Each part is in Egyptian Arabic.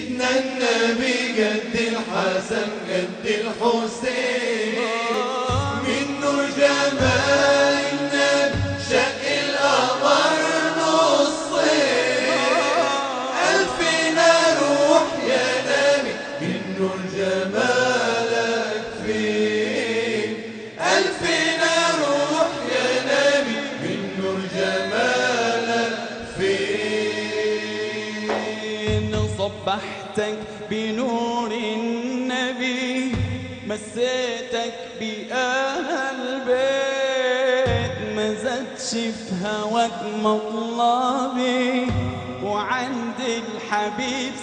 سيدنا النبي قد الحسن قد الحسين من نور جمال النبي شق القمر نصين ألفنا روح يا نبي من نور جمالك فين ألفنا روح يا نبي من نور جمالك فين صبحتك بنور النبي مسيتك بأهل البيت ما زادش في هواك مطلبي وعند الحبيب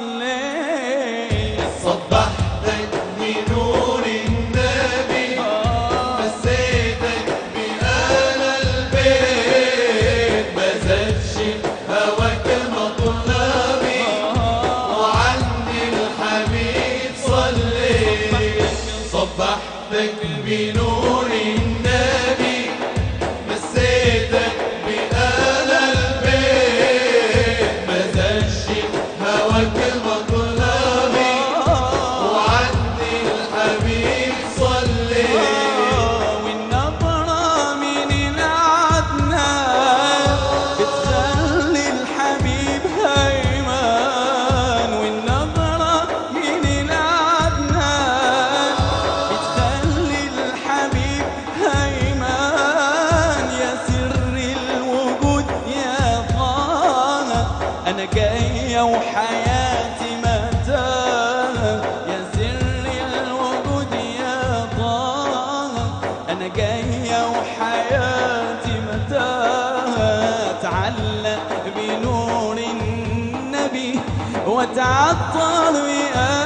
صليت صبحتك بنور النبي مسيتك بآل البيت ما زادش هواك مطلبي وعند الحبيب صليت صبحتك بنور النبي مسيتك بآل البيت ما زادش هواك مطلبي وعند الحبيب صليت والنظرة من العدنان بتخلي الحبيب هيمان والنظرة من العدنان بتخلي الحبيب هيمان يا سر الوجود يا طه أنا جاية وحياتي متاهة يا سر الوجود يا طه أنا جاية وحياتي متاهة تعلق بنور النبي وتعطر بآل